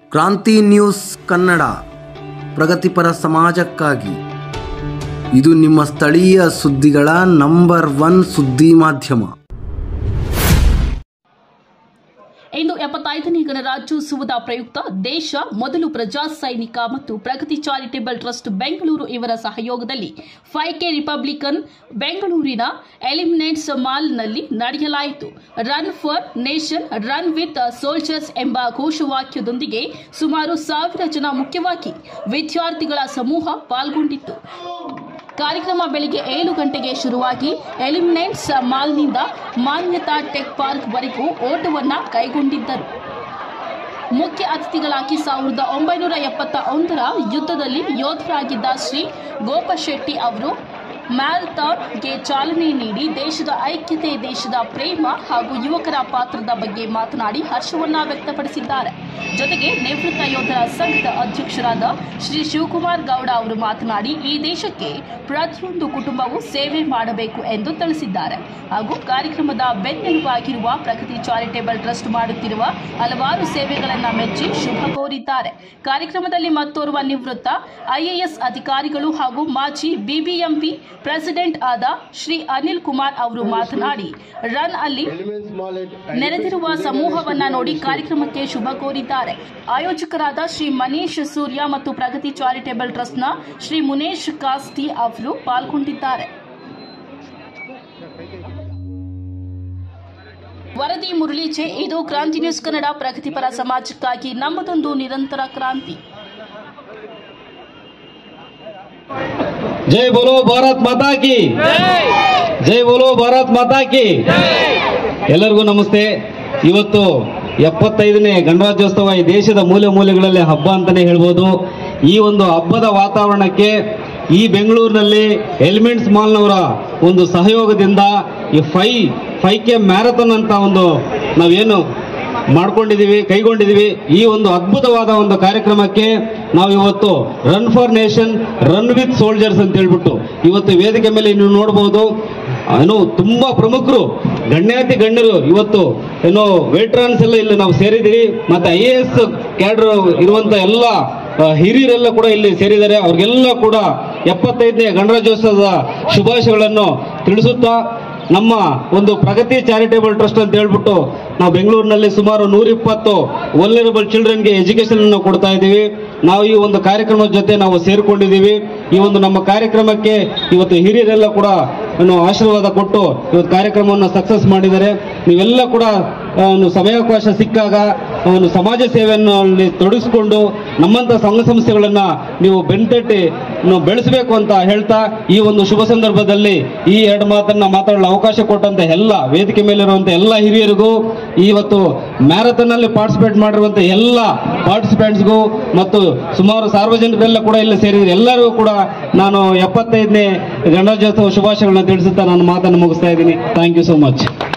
ಕ್ರಾಂತಿ ನ್ಯೂಸ್ ಕನ್ನಡ ಪ್ರಗತಿಪರ ಸಮಾಜಕ್ಕಾಗಿ ಇದು ನಿಮ್ಮ ಸ್ಥಳೀಯ ಸುದ್ದಿಗಳ ನಂಬರ್ ಒನ್ ಸುದ್ದಿ ಮಾಧ್ಯಮ ಇಂದು ಎಪ್ಪತ್ತೈದನೇ ಗಣರಾಜ್ಯೋತ್ಸವದ ಪ್ರಯುಕ್ತ ದೇಶ ಮೊದಲು ಪ್ರಜಾ ಸೈನಿಕ ಮತ್ತು ಪ್ರಗತಿ ಚಾರಿಟೇಬಲ್ ಟ್ರಸ್ಟ್ ಬೆಂಗಳೂರು ಇವರ ಸಹಯೋಗದಲ್ಲಿ ಫೈವ್ ಕೆ ರಿಪಬ್ಲಿಕನ್ ಬೆಂಗಳೂರಿನ ಎಲಿಮಿನೇಟ್ಸ್ ಮಾಲ್ನಲ್ಲಿ ನಡೆಯಲಾಯಿತು run for nation run with soldiers ಎಂಬ ಘೋಷವಾಕ್ಯದೊಂದಿಗೆ ಸುಮಾರು ಸಾವಿರ ಜನ ಮುಖ್ಯವಾಗಿ ವಿದ್ಯಾರ್ಥಿಗಳ ಸಮೂಹ ಪಾಲ್ಗೊಂಡಿತ್ತು ಕಾರ್ಯಕ್ರಮ ಬೆಳಿಗ್ಗೆ ಏಳು ಗಂಟೆಗೆ ಶುರುವಾಗಿ ಎಲಿಮಿನೆಂಟ್ಸ್ ಮಾಲ್ನಿಂದ ಮಾನ್ಯತಾ ಟೆಕ್ ಪಾರ್ಕ್ ವರೆಗೂ ಓಟವನ್ನು ಕೈಗೊಂಡಿದ್ದರು ಮುಖ್ಯ ಅತಿಥಿಗಳಾಗಿ ಸಾವಿರದ ಒಂಬೈನೂರ ಎಪ್ಪತ್ತ ಒಂದರ ಯುದ್ಧದಲ್ಲಿ ಯೋಧರಾಗಿದ್ದ ಶ್ರೀ ಗೋಪಶೆಟ್ಟಿ ಅವರು ಮ್ಯಾರಥಾನ್ಗೆ ಚಾಲನೆ ನೀಡಿ ದೇಶದ ಐಕ್ಯತೆ ದೇಶದ ಪ್ರೇಮ ಹಾಗೂ ಯುವಕರ ಪಾತ್ರದ ಬಗ್ಗೆ ಮಾತನಾಡಿ ಹರ್ಷವನ್ನ ವ್ಯಕ್ತಪಡಿಸಿದ್ದಾರೆ ಜೊತೆಗೆ ನಿವೃತ್ತ ಯೋಧರ ಸಂಘದ ಅಧ್ಯಕ್ಷರಾದ ಶ್ರೀ ಶಿವಕುಮಾರ್ ಗೌಡ ಅವರು ಮಾತನಾಡಿ ಈ ದೇಶಕ್ಕೆ ಪ್ರತಿಯೊಂದು ಕುಟುಂಬವು ಸೇವೆ ಮಾಡಬೇಕು ಎಂದು ತಿಳಿಸಿದ್ದಾರೆ ಹಾಗೂ ಕಾರ್ಯಕ್ರಮದ ಬೆನ್ನೆಲುಬಾಗಿರುವ ಪ್ರಗತಿ ಚಾರಿಟೇಬಲ್ ಟ್ರಸ್ಟ್ ಮಾಡುತ್ತಿರುವ ಹಲವಾರು ಸೇವೆಗಳನ್ನು ಮೆಚ್ಚಿ ಶುಭ ಕೋರಿದ್ದಾರೆ ಕಾರ್ಯಕ್ರಮದಲ್ಲಿ ಮತ್ತೋರ್ವ ನಿವೃತ್ತ ಐಎಎಸ್ ಅಧಿಕಾರಿಗಳು ಹಾಗೂ ಮಾಜಿ ಬಿಬಿಎಂಪಿ ಪ್ರೆಸಿಡೆಂಟ್ ಆದ ಶ್ರೀ ಅನಿಲ್ ಕುಮಾರ್ ಅವರು ಮಾತನಾಡಿ ರನ್ ಅಲ್ಲಿ ನೆರೆದಿರುವ ಸಮೂಹವನ್ನ ನೋಡಿ ಕಾರ್ಯಕ್ರಮಕ್ಕೆ ಶುಭ ಕೋರಿದ್ದಾರೆ ಆಯೋಜಕರಾದ ಶ್ರೀ ಮನೀಶ್ ಸೂರ್ಯ ಮತ್ತು ಪ್ರಗತಿ ಚಾರಿಟೇಬಲ್ ಟ್ರಸ್ಟ್ನ ಶ್ರೀ ಮುನೇಶ್ ಕಾಸ್ತಿ ಅವರು ಪಾಲ್ಗೊಂಡಿದ್ದಾರೆ ವರದಿ ಮುರಳೀಚೆ ಇದು ಕ್ರಾಂತಿ ನ್ಯೂಸ್ ಕನ್ನಡ ಪ್ರಗತಿಪರ ಸಮಾಜಕ್ಕಾಗಿ ನಮ್ಮದೊಂದು ನಿರಂತರ ಕ್ರಾಂತಿ जय बोलो भारत माता की ಜೈ ಬೋಲೋ ಭಾರತ್ ಮಾತಾ ಕಿ ಎಲ್ಲರಿಗೂ ನಮಸ್ತೆ ಇವತ್ತು ಎಪ್ಪತ್ತೈದನೇ ಗಣರಾಜ್ಯೋತ್ಸವ ಈ ದೇಶದ ಮೂಲೆ ಮೂಲೆಗಳಲ್ಲಿ ಹಬ್ಬ ಅಂತಾನೆ ಹೇಳ್ಬೋದು ಈ ಒಂದು ಹಬ್ಬದ ವಾತಾವರಣಕ್ಕೆ ಈ ಬೆಂಗಳೂರಿನಲ್ಲಿ ಎಲಿಮೆಂಟ್ಸ್ ಮಾಲ್ನವರ ಒಂದು ಸಹಯೋಗದಿಂದ ಈ ಫೈ ಫೈ ಕೆ ಮ್ಯಾರಥಾನ್ ಅಂತ ಒಂದು ನಾವೇನು ಮಾಡ್ಕೊಂಡಿದೀವಿ ಕೈಗೊಂಡಿದೀವಿ ಈ ಒಂದು ಅದ್ಭುತವಾದ ಒಂದು ಕಾರ್ಯಕ್ರಮಕ್ಕೆ ನಾವು ಇವತ್ತು run for nation run with soldiers ಅಂತ ಹೇಳ್ಬಿಟ್ಟು ಇವತ್ತು ವೇದಿಕೆ ಮೇಲೆ ನೀವು ನೋಡಬಹುದು ಏನು ತುಂಬಾ ಪ್ರಮುಖರು ಗಣ್ಯಾತಿ ಗಣ್ಯರು ಇವತ್ತು ಏನು ವೇಟ್ರಾನ್ಸ್ ಎಲ್ಲ ಇಲ್ಲಿ ನಾವು ಸೇರಿದ್ದೀವಿ ಮತ್ತೆ ಐ ಎ ಎಸ್ ಕ್ಯಾಡರ್ ಇರುವಂತ ಎಲ್ಲ ಆ, ಹಿರಿಯರೆಲ್ಲ ಕೂಡ ಇಲ್ಲಿ ಸೇರಿದ್ದಾರೆ ಅವ್ರಿಗೆಲ್ಲ ಕೂಡ ಎಪ್ಪತ್ತೈದನೇ ಗಣರಾಜ್ಯೋತ್ಸವದ ಶುಭಾಶಯಗಳನ್ನು ತಿಳಿಸುತ್ತಾ ನಮ್ಮ ಒಂದು ಪ್ರಗತಿ ಚಾರಿಟೇಬಲ್ ಟ್ರಸ್ಟ್ ಅಂತ ಹೇಳ್ಬಿಟ್ಟು ನಾವು ಬೆಂಗಳೂರಿನಲ್ಲಿ ಸುಮಾರು ನೂರಿಪ್ಪತ್ತು ವಲ್ನರಬಲ್ ಚಿಲ್ಡ್ರನ್ಗೆ ಎಜುಕೇಶನ್ ಅನ್ನು ಕೊಡ್ತಾ ಇದ್ದೀವಿ ನಾವು ಈ ಒಂದು ಕಾರ್ಯಕ್ರಮದ ಜೊತೆ ನಾವು ಸೇರಿಕೊಂಡಿದ್ದೀವಿ ಈ ಒಂದು ನಮ್ಮ ಕಾರ್ಯಕ್ರಮಕ್ಕೆ ಇವತ್ತು ಹಿರಿಯರೆಲ್ಲ ಕೂಡ ಏನು ಆಶೀರ್ವಾದ ಕೊಟ್ಟು ಇವತ್ತು ಕಾರ್ಯಕ್ರಮವನ್ನು ಸಕ್ಸಸ್ ಮಾಡಿದ್ದಾರೆ ನೀವೆಲ್ಲ ಕೂಡ ಆ, ಒಂದು ಸಮಯಾವಕಾಶ ಸಿಕ್ಕಾಗ ಒಂದು ಸಮಾಜ ಸೇವೆಯನ್ನು ಅಲ್ಲಿ ತೊಡಗಿಸಿಕೊಂಡು ನಮ್ಮಂಥ ಸಂಘ ಸಂಸ್ಥೆಗಳನ್ನ ನೀವು ಬೆನ್ತಟ್ಟಿ ನೀವು ಬೆಳೆಸಬೇಕು ಅಂತ ಹೇಳ್ತಾ ಈ ಒಂದು ಶುಭ ಸಂದರ್ಭದಲ್ಲಿ ಈ ಎರಡು ಮಾತನ್ನ ಮಾತಾಡಲು ಅವಕಾಶ ಕೊಟ್ಟಂತ ಎಲ್ಲ ವೇದಿಕೆ ಮೇಲಿರುವಂತ ಎಲ್ಲ ಹಿರಿಯರಿಗೂ ಇವತ್ತು ಮ್ಯಾರಥಾನ್ ಅಲ್ಲಿ ಪಾರ್ಟಿಸಿಪೇಟ್ ಮಾಡಿರುವಂತ ಎಲ್ಲ ಪಾರ್ಟಿಸಿಪೆಂಟ್ಸ್ಗೂ ಮತ್ತು ಸುಮಾರು ಸಾರ್ವಜನಿಕರೆಲ್ಲ ಕೂಡ ಇಲ್ಲಿ ಸೇರಿದ್ರು ಎಲ್ಲರಿಗೂ ಕೂಡ ನಾನು ಎಪ್ಪತ್ತೈದನೇ ಗಣರಾಜ್ಯೋತ್ಸವ ಶುಭಾಶಯಗಳನ್ನ ತಿಳಿಸುತ್ತಾ ನಾನು ಮಾತನ್ನು ಮುಗಿಸ್ತಾ ಇದ್ದೀನಿ ಥ್ಯಾಂಕ್ ಯು ಸೋ ಮಚ್